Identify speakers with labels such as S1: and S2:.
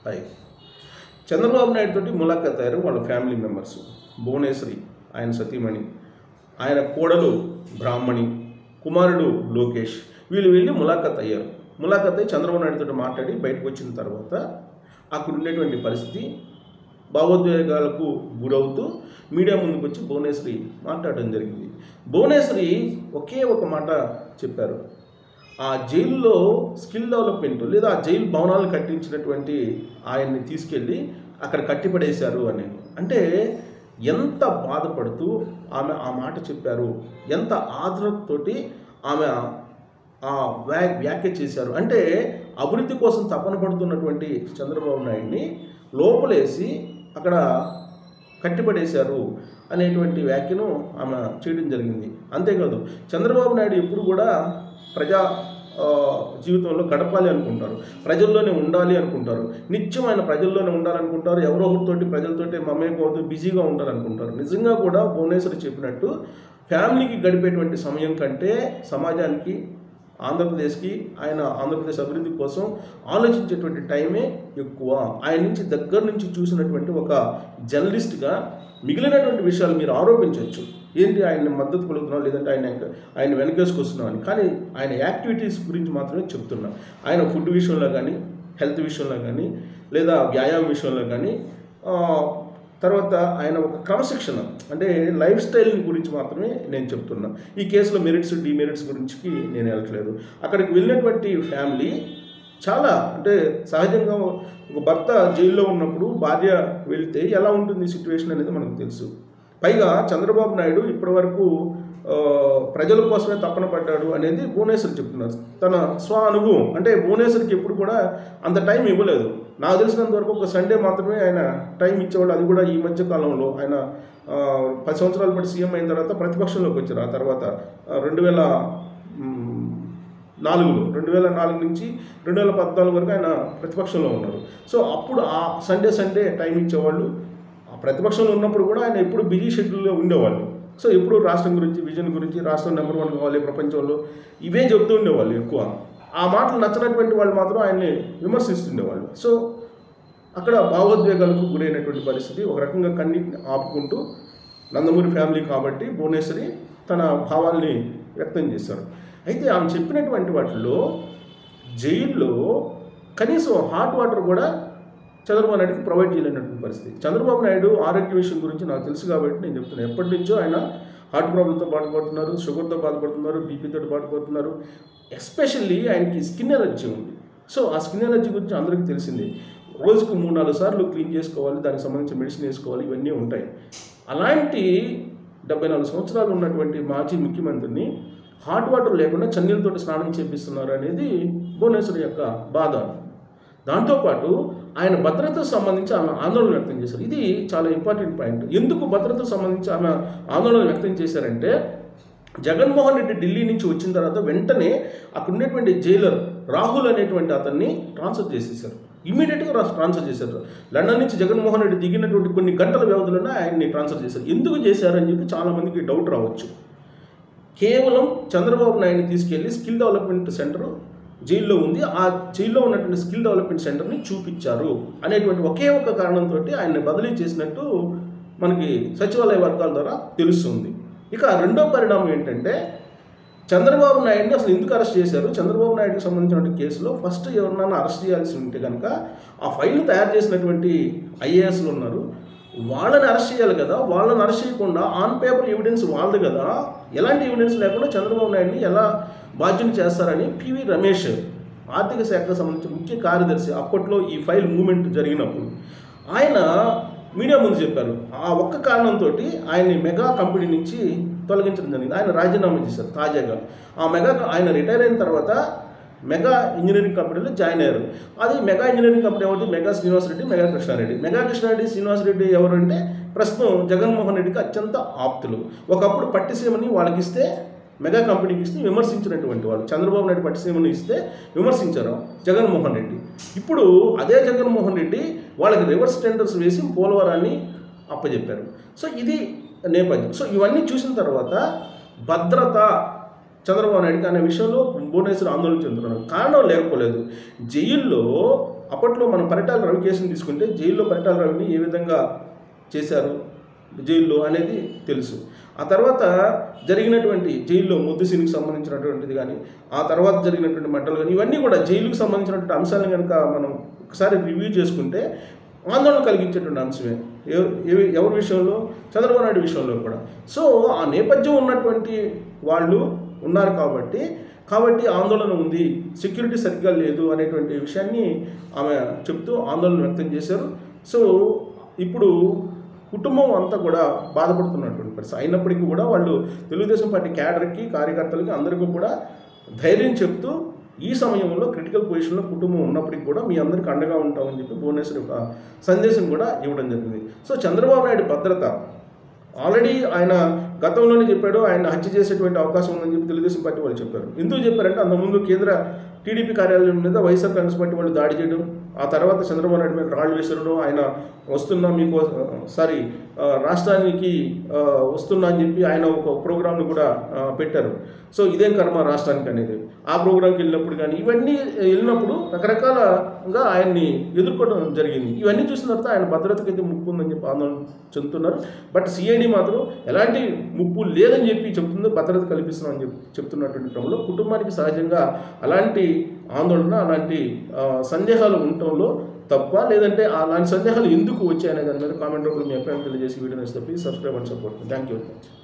S1: hi Chandrababu Naidu తోటి ములాఖాత్ అయ్యారు వాళ్ళ ఫ్యామిలీ మెంబర్స్ భువనేశ్వరి ఆయన సతీమణి ఆయన కోడలు బ్రాహ్మణి కుమారుడు లోకేష్ వీళ్ళు వెళ్ళి ములాఖాత్ అయ్యారు ములాఖాత్ అయ్యి చంద్రబాబు నాయుడు తోటి మాట్లాడి బయటకు వచ్చిన తర్వాత అక్కడ ఉండేటువంటి పరిస్థితి భావోద్వేగాలకు గురవుతూ మీడియా ముందుకు వచ్చి భువనేశ్వరి మాట్లాడడం జరిగింది భువనేశ్వరి ఒకే ఒక మాట చెప్పారు ఆ జైల్లో స్కిల్ డెవలప్మెంట్ లేదా ఆ జైలు భవనాలు కట్టించినటువంటి ఆయన్ని తీసుకెళ్ళి అక్కడ కట్టిపడేశారు అని అంటే ఎంత బాధపడుతూ ఆమె ఆ మాట చెప్పారు ఎంత ఆదరతోటి ఆమె ఆ వ్యా వ్యాఖ్య చేశారు అంటే అభివృద్ధి కోసం తపన పడుతున్నటువంటి చంద్రబాబు నాయుడిని లోపలేసి అక్కడ కట్టిపడేశారు అనేటువంటి వ్యాఖ్యను ఆమె చేయడం జరిగింది అంతేకాదు చంద్రబాబు నాయుడు ఎప్పుడు కూడా ప్రజా ఆ, జీవితంలో గడపాలి అనుకుంటారు ప్రజల్లోనే ఉండాలి అనుకుంటారు నిత్యం ఆయన ప్రజల్లోనే ఉండాలనుకుంటారు ఎవరో ఒకరితోటి ప్రజలతోటి మమేకవుతూ బిజీగా ఉంటారనుకుంటారు నిజంగా కూడా భువనేశ్వరి చెప్పినట్టు ఫ్యామిలీకి గడిపేటువంటి సమయం కంటే సమాజానికి ఆంధ్రప్రదేశ్కి ఆయన ఆంధ్రప్రదేశ్ అభివృద్ధి కోసం ఆలోచించేటువంటి టైమే ఎక్కువ ఆయన నుంచి దగ్గర నుంచి చూసినటువంటి ఒక జర్నలిస్ట్గా మిగిలినటువంటి విషయాలు మీరు ఆరోపించవచ్చు ఏంటి ఆయన మద్దతు పలుకుతున్నాం లేదంటే ఆయన ఇంకా- ఆయన వెనకేసుకొస్తున్నాం అని కానీ ఆయన యాక్టివిటీస్ గురించి మాత్రమే చెప్తున్నా ఆయన ఫుడ్ విషయంలో కానీ హెల్త్ విషయంలో కానీ లేదా వ్యాయామం విషయంలో కానీ ఆ, తర్వాత ఆయన ఒక క్రమశిక్షణ అంటే లైఫ్ స్టైల్ గురించి మాత్రమే నేను చెప్తున్నా ఈ కేసులో మెరిట్స్ డిమెరిట్స్ గురించి నేను వెళ్ళట్లేదు అక్కడికి వెళ్ళినటువంటి ఫ్యామిలీ చాలా అంటే సహజంగా ఒక భర్త జైల్లో ఉన్నప్పుడు భార్య వెళ్తే ఎలా ఉంటుంది సిచ్యువేషన్ అనేది మనకు తెలుసు పైగా చంద్రబాబు నాయుడు ఇప్పటివరకు ఆ, ప్రజల కోసమే తపన పడ్డాడు అనేది భువనేశ్వర్ చెప్తున్నారు తన స్వ అనుభవం అంటే భువనేశ్వర్కి ఎప్పుడు కూడా అంత టైం ఇవ్వలేదు నాకు తెలిసినంత వరకు ఒక సండే మాత్రమే ఆయన టైం ఇచ్చేవాడు అది కూడా ఈ మధ్య కాలంలో ఆయన ఆ, పది సంవత్సరాల పాటు సీఎం అయిన తర్వాత ప్రతిపక్షంలోకి వచ్చారు ఆ తర్వాత రెండు వేల మ్, నాలుగులో రెండు వేల నాలుగు నుంచి రెండు వేల పద్నాలుగు వరకు ఆయన ప్రతిపక్షంలో ఉన్నారు సో అప్పుడు ఆ సండే సండే టైం ఇచ్చేవాళ్ళు ఆ ప్రతిపక్షంలో ఉన్నప్పుడు కూడా ఆయన ఎప్పుడు బిజీ షెడ్యూల్లో ఉండేవాళ్ళు సో ఎప్పుడు రాష్ట్రం గురించి విజన్ గురించి రాష్ట్రం నెంబర్ వన్ కావాలి ప్రపంచంలో ఇవే చెప్తూ ఉండేవాళ్ళు ఎక్కువ ఆ మాటలు నచ్చినటువంటి వాళ్ళు మాత్రం ఆయన్ని విమర్శిస్తుండేవాళ్ళు సో అక్కడ భావోద్వేగాలకు గురైనటువంటి పరిస్థితి ఒక రకంగా కన్నిటిని ఆపుకుంటూ నందమూరి ఫ్యామిలీ కాబట్టి భువనేశ్వరి తన భావాల్ని వ్యక్తం చేశారు అయితే ఆమె చెప్పినటువంటి వాటిల్లో జైల్లో కనీసం హాట్ వాటర్ కూడా చంద్రబాబు నాయుడుకి ప్రొవైడ్ చేయలేనటువంటి పరిస్థితి చంద్రబాబు నాయుడు ఆరోగ్య విషయం గురించి నాకు తెలుసు కాబట్టి నేను చెప్తున్నాను ఎప్పటి నుంచో ఆయన హార్ట్ ప్రాబ్లంతో బాధపడుతున్నారు షుగర్తో బాధపడుతున్నారు బీపీతో బాధపడుతున్నారు ఎస్పెషల్లీ ఆయనకి స్కిన్ ఎలర్జీ ఉంది సో ఆ స్కిన్ ఎలర్జీ గురించి అందరికీ తెలిసింది రోజుకు మూడు నాలుగు సార్లు క్లీన్ చేసుకోవాలి దానికి సంబంధించిన మెడిసిన్ వేసుకోవాలి ఇవన్నీ ఉంటాయి అలాంటి డెబ్బై నాలుగు సంవత్సరాలు ఉన్నటువంటి మాజీ ముఖ్యమంత్రిని హాట్ వాటర్ లేకుండా చన్నీళ్ళతోటి స్నానం చేపిస్తున్నారు అనేది భువనేశ్వరి యొక్క బాధ దాంతోపాటు ఆయన భద్రతకు సంబంధించి ఆమె ఆందోళన వ్యక్తం చేశారు ఇది చాలా ఇంపార్టెంట్ పాయింట్ ఎందుకు భద్రతకు సంబంధించి ఆమె ఆందోళన వ్యక్తం చేశారంటే జగన్మోహన్ రెడ్డి ఢిల్లీ నుంచి వచ్చిన తర్వాత వెంటనే అక్కడ ఉన్నటువంటి జైలర్ రాహుల్ అనేటువంటి అతన్ని ట్రాన్స్ఫర్ చేసేసారు ఇమీడియట్గా రా ట్రాన్స్ఫర్ చేశారు లండన్ నుంచి జగన్మోహన్ రెడ్డి దిగినటువంటి కొన్ని గంటల వ్యవధిలోనే ఆయన్ని ట్రాన్స్ఫర్ చేశారు ఎందుకు చేశారని చెప్పి చాలామందికి డౌట్ రావచ్చు కేవలం చంద్రబాబు నాయుడిని తీసుకెళ్లి స్కిల్ డెవలప్మెంట్ సెంటర్ జైల్లో ఉంది ఆ జైల్లో ఉన్నటువంటి స్కిల్ డెవలప్మెంట్ సెంటర్ని చూపించారు అనేటువంటి ఒకే ఒక కారణంతో ఆయన్ని బదిలీ చేసినట్టు మనకి సచివాలయ వర్గాల ద్వారా తెలుస్తుంది ఇక రెండో పరిణామం ఏంటంటే చంద్రబాబు నాయుడిని అసలు ఎందుకు అరెస్ట్ చేశారు చంద్రబాబు నాయుడుకి సంబంధించిన కేసులో ఫస్ట్ ఎవరినైనా అరెస్ట్ చేయాల్సి ఉంటే కనుక ఆ ఫైల్ తయారు చేసినటువంటి ఐఏఎస్లు ఉన్నారు వాళ్ళని అరెస్ట్ చేయాలి కదా వాళ్ళని అరెస్ట్ చేయకుండా ఆన్ పేపర్ ఎవిడెన్స్ వాళ్ళది కదా ఎలాంటి ఎవిడెన్స్ లేకుండా చంద్రబాబు నాయుడిని ఎలా బాధ్యుని చేస్తారని పివి రమేష్ ఆర్థిక శాఖకు సంబంధించిన ముఖ్య కార్యదర్శి అప్పట్లో ఈ ఫైల్ మూమెంట్ జరిగినప్పుడు ఆయన మీడియా ముందు చెప్పారు ఆ ఒక్క కారణంతో ఆయన్ని మెగా కంపెనీ నుంచి తొలగించడం జరిగింది ఆయన రాజీనామా చేశారు తాజాగా ఆ మెగా ఆయన రిటైర్ అయిన తర్వాత మెగా ఇంజనీరింగ్ కంపెనీలో జాయిన్ అయ్యారు అది మెగా ఇంజనీరింగ్ కంపెనీ ఎవరి Mega Srinivasa Reddy Mega Krishna Reddy Mega Krishna Reddy Srinivasa Reddy ఎవరంటే ప్రస్తుతం జగన్మోహన్ రెడ్డికి అత్యంత ఆప్తులు ఒకప్పుడు పట్టిసీమని వాళ్ళకి ఇస్తే మెగా కంపెనీకి ఇస్తే విమర్శించినటువంటి వాళ్ళు చంద్రబాబు నాయుడు పట్టిసీమని ఇస్తే విమర్శించారు జగన్మోహన్ రెడ్డి ఇప్పుడు అదే జగన్మోహన్ రెడ్డి వాళ్ళకి రివర్స్ టెండర్స్ వేసి పోలవరాన్ని అప్పచెప్పారు సో ఇది నేపథ్యం సో ఇవన్నీ చూసిన తర్వాత భద్రత చంద్రబాబు నాయుడుకి అనే విషయంలో భువనేశ్వర్ ఆందోళన చెందుతున్నారు కారణం లేకపోలేదు జైల్లో అప్పట్లో మనం పరిటాల రవి కేసుని తీసుకుంటే జైల్లో పరిటాల రవిని ఏ విధంగా చేశారు జైల్లో అనేది తెలుసు ఆ తర్వాత జరిగినటువంటి జైల్లో ముద్దుసీనికి సంబంధించినటువంటిది కానీ ఆ తర్వాత జరిగినటువంటి మంటలు కానీ ఇవన్నీ కూడా జైలుకు సంబంధించినటువంటి అంశాలను కనుక మనం ఒకసారి రివ్యూ చేసుకుంటే ఆందోళన కలిగించేటువంటి అంశమే ఎవ- ఎవ- ఎవరి విషయంలో చంద్రబాబు నాయుడు విషయంలో కూడా సో ఆ నేపథ్యం ఉన్నటువంటి వాళ్ళు ఉన్నారు కాబట్టి కాబట్టి ఆందోళన ఉంది సెక్యూరిటీ సరిగ్గా లేదు అనేటువంటి విషయాన్ని ఆమె చెప్తూ ఆందోళన వ్యక్తం చేశారు సో ఇప్పుడు కుటుంబం అంతా కూడా బాధపడుతున్నటువంటి పరిస్థితి అయినప్పటికీ కూడా వాళ్ళు తెలుగుదేశం పార్టీ క్యాడర్కి కార్యకర్తలకి అందరికీ కూడా ధైర్యం చెప్తూ ఈ సమయంలో క్రిటికల్ పొజిషన్లో కుటుంబం ఉన్నప్పటికీ కూడా మీ అందరికీ అండగా ఉంటామని చెప్పి భువనేశ్వర్ ఒక సందేశం కూడా ఇవ్వడం జరిగింది సో చంద్రబాబు నాయుడు భద్రత ఆల్రెడీ ఆయన గతంలోనే చెప్పాడు ఆయన హత్య చేసేటువంటి అవకాశం ఉందని చెప్పి తెలుగుదేశం పార్టీ వాళ్ళు చెప్పారు ఎందుకు చెప్పారంటే అంతకుముందు కేంద్ర టీడీపీ కార్యాలయం మీద వైఎస్ఆర్ కాంగ్రెస్ పార్టీ వాళ్ళు దాడి చేయడం ఆ తర్వాత చంద్రబాబు నాయుడు మీద రాళ్ళు విసరడం ఆయన వస్తున్నా మీకు సారీ ఆ, రాష్ట్రానికి ఆ, వస్తున్నా అని చెప్పి ఆయన ఒక ప్రోగ్రామ్ను కూడా ఆ, పెట్టారు సో ఇదేం కర్మ రాష్ట్రానికి అనేది ఆ ప్రోగ్రాంకి వెళ్ళినప్పుడు కానీ ఇవన్నీ వెళ్ళినప్పుడు రకరకాలగా ఆయన్ని ఎదుర్కోవడం జరిగింది ఇవన్నీ చూసిన తర్వాత ఆయన భద్రతకి అయితే ముప్పు ఉందని చెప్పి ఆందోళన చెందుతున్నారు బట్ సిఐడి మాత్రం ఎలాంటి ముప్పు లేదని చెప్పి చెప్తుంది భద్రత కల్పిస్తున్నామని చెప్పి చెప్తున్నటువంటి క్రమంలో కుటుంబానికి సహజంగా అలాంటి ఆందోళన అలాంటి ఆ, సందేహాలు ఉండటంలో తప్ప లేదంటే అలాంటి సందేహాలు ఎందుకు వచ్చాయనే దాని మీద కామెంట్ రూపంలో మీ అభిప్రాయం తెలియజేసి వీడియో నచ్చితే please subscribe and support thank you very much